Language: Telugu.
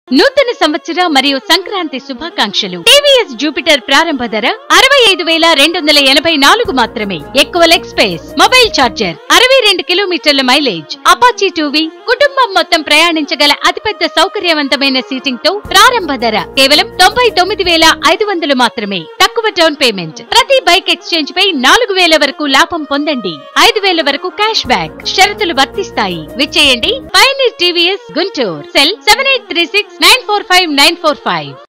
నూతన సంవత్సర మరియు సంక్రాంతి శుభాకాంక్షలు టీవీఎస్ జూపిటర్ ప్రారంభ ధర అరవై ఐదు వేల రెండు వందల ఎనభై నాలుగు మాత్రమే ఎక్కువ లెగ్ స్పేస్ మొబైల్ చార్జర్ అరవై రెండు కిలోమీటర్ల మైలేజ్ అపాచీ టూవీ కుటుంబం మొత్తం ప్రయాణించగల అతిపెద్ద సౌకర్యవంతమైన సీటింగ్ తో ప్రారంభ ధర కేవలం తొంభై తొమ్మిది వేల ఐదు వందలు మాత్రమే తక్కువ డౌన్ పేమెంట్ ప్రతి బైక్ ఎక్స్చేంజ్ పై నాలుగు వేల వరకు లాభం పొందండి ఐదు వేల వరకు క్యాష్ బ్యాక్ షరతులు వర్తిస్తాయి విచ్చేయండి Pioneer TVS Guntur cell seven eight three six nine four five nine four five